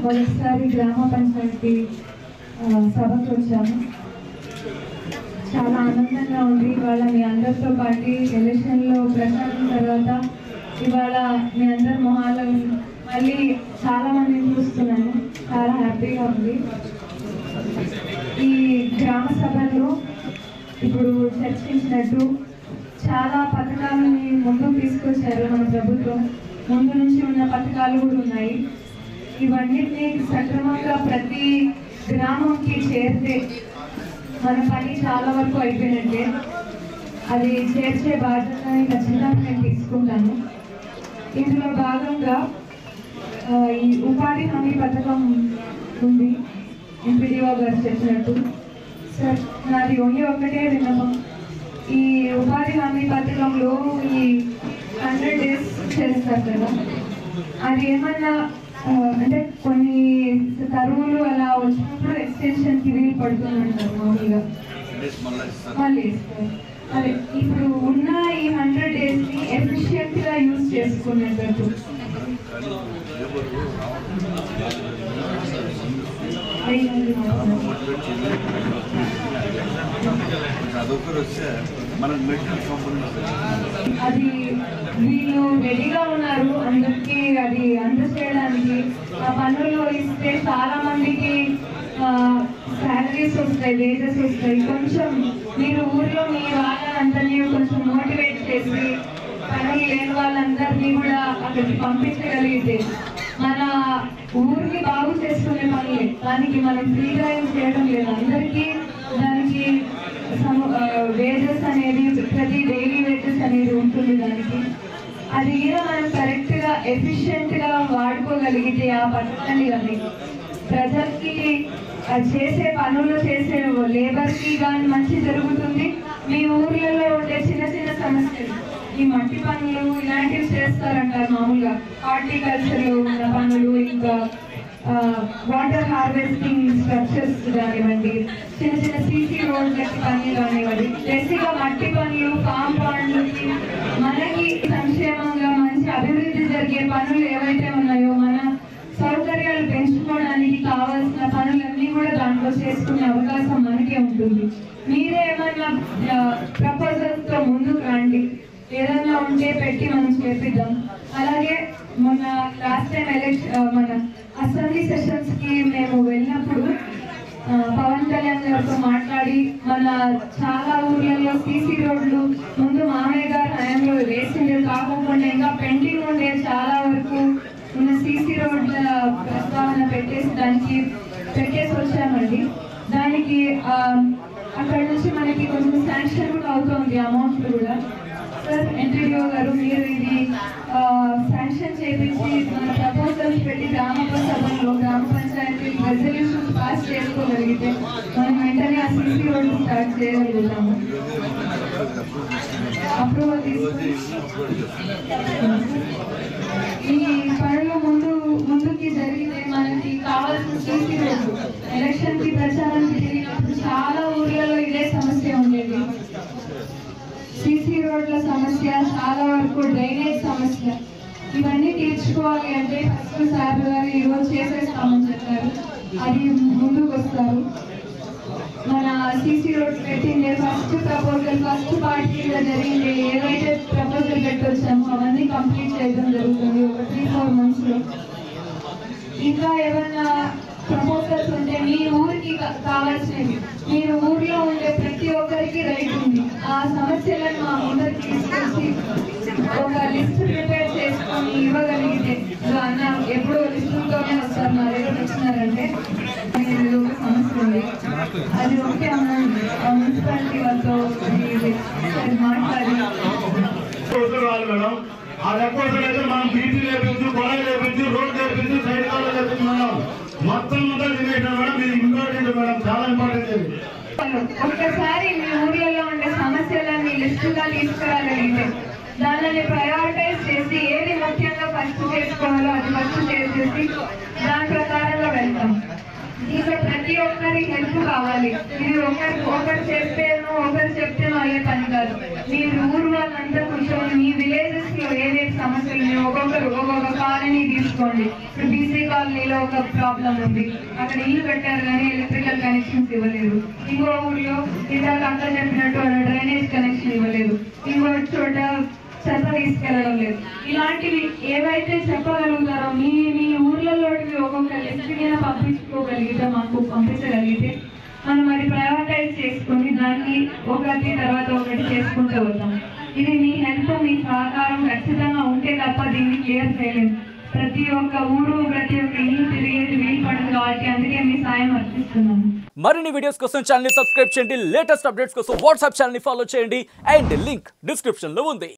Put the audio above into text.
మొదటిసారి గ్రామ పంచాయతీ ఆ, సభకు వచ్చాము చాలా ఆనందంగా ఉంది ఇవాళ మీ అందరితో పాటు ఎలక్షన్లో ప్రచారం తర్వాత ఇవాళ మీ అందరి మొహాలు మళ్ళీ చాలా మందిని చూస్తున్నాను చాలా హ్యాపీగా ఉంది ఈ గ్రామ సభలో ఇప్పుడు చర్చించినట్టు చాలా పథకాలని ముందుకు తీసుకొచ్చారు మన ప్రభుత్వం ముందు నుంచి ఉన్న పథకాలు కూడా ఉన్నాయి ఇవన్నిటిని సక్రమంగా ప్రతి గ్రామంకి చేరితే మన పని చాలా వరకు అయిపోయినట్టే అది చేర్చే బాధ్యతని ఖచ్చితంగా నేను తీసుకుంటాను ఇందులో భాగంగా ఆ, ఈ ఉపాధి హామీ పథకం ఉంది ఎంపీడీఓ గారు చెప్పినట్టు సార్ నాది ఓన్లీ ఒకటే విన్నపం ఈ ఉపాధి హామీ పథకంలో ఈ హండ్రెడ్ డేస్ చేస్తారు కదా అది ఏమన్నా ఆ, అంటే కొన్ని కరువులు అలా వచ్చినప్పుడు ఎక్స్టెన్షన్కి వీలు పడుతుందంటారు మామూలుగా మళ్ళీ ఇస్తారు. అదే ఇప్పుడు ఉన్న ఈ హండ్రెడ్ డేస్ ని ఎఫిషియెంట్ గా యూజ్ చేసుకునేటట్టు అదొకరు వస్తే మనకు మెడికల్ కంపెనీ అది వీళ్ళు రెడీగా ఉన్నారు అందరికి అది అందచేయడానికి ఆ పనులు ఇస్తే చాలా మందికి శాలరీస్ వస్తాయి వేజెస్ వస్తాయి కొంచెం మీరు ఊర్లో మీ వాళ్ళందరినీ కొంచెం మోటివేట్ చేసి పనులు లేని వాళ్ళందరినీ కూడా అక్కడికి పంపించగలిగితే మన ఊరిని బాగు చేసుకునే పనులే దానికి మనం ఫ్రీగా ఏం చేయడం లేదు అందరికీ దానికి వేజెస్ అనేది ప్రతి డైలీ వేజెస్ అనేది ఉంటుంది దానికి అది కూడా మనం కరెక్ట్ గా ఎఫిషియెంట్ గా వాడుకోగలిగితే ఆ పథకాన్ని కానీ ప్రజలకి ఆ చేసే పనులు చేసే లేబర్ కి కానీ మంచి జరుగుతుంది మీ ఊర్లలో ఉండే చిన్న చిన్న సమస్యలు ఈ మట్టి పనులు ఇలాంటివి చేస్తారంటారు మామూలుగా హార్టికల్చర్ లో ఉన్న పనులు ఇంకా వాటర్ హార్వెస్టింగ్ స్ట్రక్చర్స్ కానివ్వండి చిన్న చిన్న సీసీ రోడ్లకి పనులు కానివ్వండి బేసిక్గా మట్టి పనులు కాంపౌండ్లకి మనకి సంక్షేమంగా మంచి అభివృద్ధి జరిగే పనులు ఏవైతే ఉన్నాయో మన సౌకర్యాలు పెంచుకోవడానికి కావాల్సిన పనులన్నీ కూడా దాంట్లో చేసుకునే అవకాశం మనకే ఉంటుంది మీరే ఏమన్నా ప్రపోజల్స్ తో ముందుకు రండి ఏదైనా ఉంటే పెట్టి మనం చేపిద్దాం అలాగే మొన్న లాస్ట్ టైం ఎలక్షన్ మన అసెంబ్లీ సెషన్స్ కి మేము వెళ్ళినప్పుడు ఆ, పవన్ కళ్యాణ్ గారితో మాట్లాడి మన చాలా ఊర్లలో సీసీ రోడ్లు ముందు మామయ్య గారు హయాంలో వేసింది కాకుండా ఇంకా పెండింగ్ ఉండే చాలా వరకు ఉన్న సీసీ రోడ్ల ప్రస్తావన పెట్టేసి దానికి పెట్టేసి వచ్చామండి దానికి ఆ, అక్కడ నుంచి మనకి కొంచెం శాంక్షన్ కూడా అవుతుంది అమౌంట్ కూడా సార్ ఎంటీడీఓ గారు మీరు ఇది ఆ, శాంక్షన్ చేపించి మన ప్రపోజల్స్ పెట్టి గ్రామ సభలో గ్రామ పంచాయతీ రెజల్యూషన్ పాస్ చేసుకోగలిగితే మనం వెంటనే ఆ సీసీ రోడ్డు స్టార్ట్ చేయగలుగుతాము అప్రూవల్ తీసుకుని ఈ పనులు ముందు ముందుకి జరిగితే మనకి కావాల్సిన సీసీ రోడ్డు ఎలక్షన్ కి ప్రచారానికి తిరిగినప్పుడు చాలా ఊర్లలో ఇదే సమస్య ఉండేది సీసీ రోడ్ల సమస్య చాలా వరకు డ్రైనేజ్ సమస్య ఇవన్నీ తీర్చుకోవాలి అంటే ఫస్ట్ సార్ గారు ఈరోజు చేసేస్తామని చెప్పారు అది ముందుకు వస్తారు మన సీసీ రోడ్ పెట్టిండే ఫస్ట్ ప్రపోజల్ ఫస్ట్ పార్టీలో జరిగింది ఏదైతే ప్రపోజల్ పెట్టొచ్చామో అవన్నీ కంప్లీట్ చేయడం జరుగుతుంది ఒక త్రీ ఫోర్ మంత్స్ లో ఇంకా ఏమైనా ప్రపోజల్స్ ఉంటే మీ ఊరికి కా- కావాల్సినవి మీరు ఊర్లో ఉండే ప్రతి ఒక్కరికి రైట్ ఉంది ఆ సమస్యలను మా ముందరికి తీసుకొచ్చి ఒక లిస్ట్ ప్రిపేర్ చేసుకొని ఇవ్వగలిగితే ఇదిగో అన్న ఎప్పుడు లిస్టులతోనే వస్తారు మా దగ్గర వచ్చినారంటే ఇది ఒక సమస్య ఉంది అది ఓకే అన్న ఆ మున్సిపాలిటీ వాళ్ళతో ఇది ఒకసారి మాట్లాడి వస్తువులు రావాలి మేడం ఆ లెక్క అయితే మనం బీపీ లేపించు కొడాయి లేపించు రోడ్ లేపించు సైడ్ కాళ్ళు లేపించు మేడం మొత్తం అంతా తినేసాం మేడం ఇది ఇంపార్టెంట్ మేడం చాలా ఇంపార్టెంట్ ఇది ఒక్కసారి మీ ఊర్లలో ఉండే సమస్యలన్నీ లిస్టుగా తీసుకురాగలిగితే దానిని ప్రయారిటైజ్ చేసి ఏది ముఖ్యంగా ఫస్ట్ చేసుకోవాలో అది ఫస్ట్ చేసేసి దాని ప్రకారంగా వెళ్తాం ఇంకా ప్రతి ఒక్కరి హెల్ప్ కావాలి ఇది ఒకరు ఒకరు చెప్తేనో ఒకరు చెప్తేనో అయ్యే పని కాదు మీ ఊరు వాళ్ళంతా కూర్చొని మీ విలేజెస్ లో ఏదైతే సమస్యలు ఉన్నాయో ఒక్కొక్కరు ఒక్కొక్క కాలనీ తీసుకోండి ఇప్పుడు బీసీ కాలనీలో ఒక ప్రాబ్లం ఉంది అక్కడ ఇల్లు పెట్టారు కానీ ఎలక్ట్రికల్ కనెక్షన్స్ ఇవ్వలేదు ఇంకో ఊర్లో ఇందాక అంతా చెప్పినట్టు డ్రైనేజ్ కనెక్షన్ ఇవ్వలేదు ఇంకో చోట చెత్త తీసుకెళ్ళడం లేదు ఇలాంటివి ఏవైతే చెప్పగలుగుతారో మీ మీ ఊర్లలోకి ఒక్కొక్క లిస్ట్ మీద పంపించుకోగలిగితే మాకు పంపించగలిగితే మనం అది ప్రయారిటైజ్ చేసుకొని దాన్ని ఒకటి తర్వాత ఒకటి చేసుకుంటూ వద్దాం ఇది మీ హెల్ప్ మీ సహకారం ఖచ్చితంగా ఉంటే తప్ప దీన్ని క్లియర్ చేయలేము ప్రతి ఒక్క ఊరు ప్రతి ఒక్క ఇల్లు తిరిగేది వీలు పడదు కాబట్టి అందుకే మీ సాయం అర్పిస్తున్నాను మరిన్ని వీడియోస్ కోసం ఛానల్ సబ్స్క్రైబ్ చేయండి లేటెస్ట్ అప్డేట్స్ కోసం వాట్సాప్ ఛానల్ ఫాలో చేయండి అండ్ లింక్ డిస్క్రిప్షన్ లో ఉంది